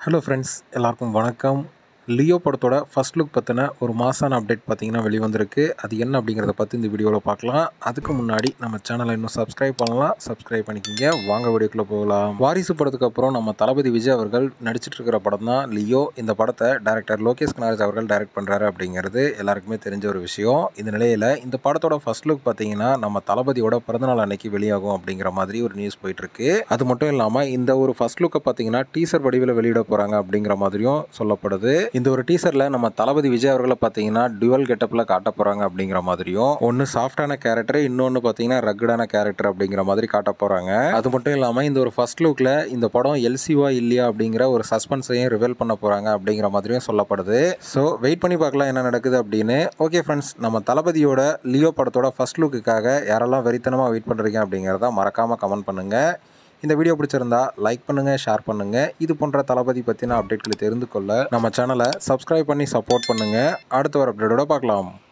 hello friends எல்லாருக்கும் வணக்கம் Leo படத்தோட ஃபர்ஸ்ட் லுக் பற்றின ஒரு மாசான அப்டேட் பார்த்தீங்கன்னா வெளிவந்திருக்கு அது என்ன அப்படிங்கிறத பற்றி இந்த வீடியோவில் பார்க்கலாம் அதுக்கு முன்னாடி நம்ம சேனலை இன்னும் சப்ஸ்கிரைப் பண்ணலாம் சப்ஸ்கிரைப் பண்ணிக்கிங்க வாங்க வீடியோக்குள்ளே போகலாம் வாரிசு படத்துக்கு அப்புறம் நம்ம தளபதி விஜய் அவர்கள் நடிச்சிட்டு இருக்கிற படம் தான் லியோ இந்த படத்தை டைரக்டர் லோகேஷ் கனகராஜ் அவர்கள் டைரக்ட் பண்ணுறாரு அப்படிங்கிறது எல்லாருக்குமே தெரிஞ்ச ஒரு விஷயம் இந்த நிலையில் இந்த படத்தோட ஃபர்ஸ்ட் லுக் பார்த்தீங்கன்னா நம்ம தளபதியோட பிறந்தநாள் அன்னைக்கு வெளியாகும் அப்படிங்கிற மாதிரி ஒரு நியூஸ் போயிட்டு இருக்கு அது மட்டும் இல்லாமல் இந்த ஒரு ஃபர்ஸ்ட் லுக்கை பார்த்தீங்கன்னா டீசர் வடிவில் வெளியிட போகிறாங்க அப்படிங்கிற மாதிரியும் சொல்லப்படுது இந்த ஒரு டீசரில் நம்ம தளபதி விஜய் அவர்களை பார்த்தீங்கன்னா டுவல் கெட்டப்பில் காட்ட போகிறாங்க அப்படிங்கிற மாதிரியும் ஒன்று சாஃப்டான கேரக்டர் இன்னொன்று பார்த்தீங்கன்னா ரக்கடான கேரக்டர் அப்படிங்கிற மாதிரி காட்ட போகிறாங்க அது மட்டும் இல்லாமல் இந்த ஒரு ஃபர்ஸ்ட் லுக்கில் இந்த படம் எல்சிவா இல்லையா அப்படிங்கிற ஒரு சஸ்பென்ஸையும் ரிவீல் பண்ண போகிறாங்க அப்படிங்கிற மாதிரியும் சொல்லப்படுது ஸோ வெயிட் பண்ணி பார்க்கலாம் என்ன நடக்குது அப்படின்னு ஓகே ஃப்ரெண்ட்ஸ் நம்ம தளபதியோட லியோ படத்தோட ஃபர்ஸ்ட் லுக்குக்காக யாரெல்லாம் வெறித்தனமாக வெயிட் பண்ணுறீங்க அப்படிங்கிறத மறக்காமல் கமெண்ட் பண்ணுங்கள் இந்த வீடியோ பிடிச்சிருந்தா லைக் பண்ணுங்கள் ஷேர் பண்ணுங்கள் இது போன்ற தளபதி பற்றின அப்டேட்களை தெரிந்து கொள்ள நம்ம சேனலை சப்ஸ்கிரைப் பண்ணி சப்போர்ட் பண்ணுங்கள் அடுத்த ஒரு அப்டேட்டோட பார்க்கலாம்